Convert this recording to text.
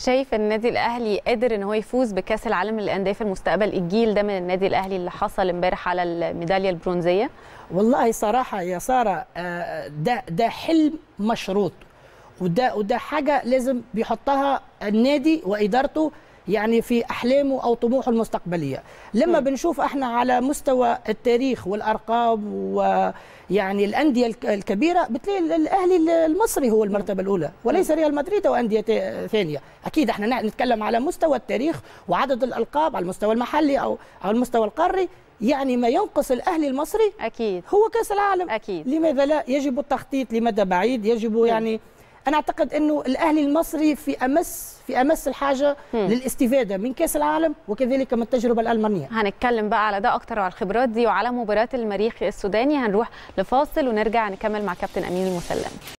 شايف النادي الاهلي قادر ان هو يفوز بكاس العالم للانديه في المستقبل الجيل ده من النادي الاهلي اللي حصل امبارح على الميداليه البرونزيه والله صراحه يا ساره آه، ده ده حلم مشروط وده وده حاجه لازم بيحطها النادي وادارته يعني في احلامه او طموحه المستقبليه لما م. بنشوف احنا على مستوى التاريخ والارقام ويعني الانديه الك- الكبيره بتلاقي ال- الاهلي المصري هو المرتبه الاولى وليس ريال مدريد او انديه تا- ثانيه اكيد احنا نع- نتكلم على مستوى التاريخ وعدد الالقاب على المستوى المحلي او على المستوى القاري يعني ما ينقص الاهلي المصري اكيد هو كاس العالم اكيد لماذا لا يجب التخطيط لمدى بعيد يجب يعني انا اعتقد انه الاهلي المصري في امس في امس الحاجه مم. للاستفاده من كاس العالم وكذلك من التجربه الالمانيه هنتكلم بقى على ده اكتر وعلى الخبرات دي وعلى مباراه المريخ السوداني هنروح لفاصل ونرجع نكمل مع كابتن امين المسلم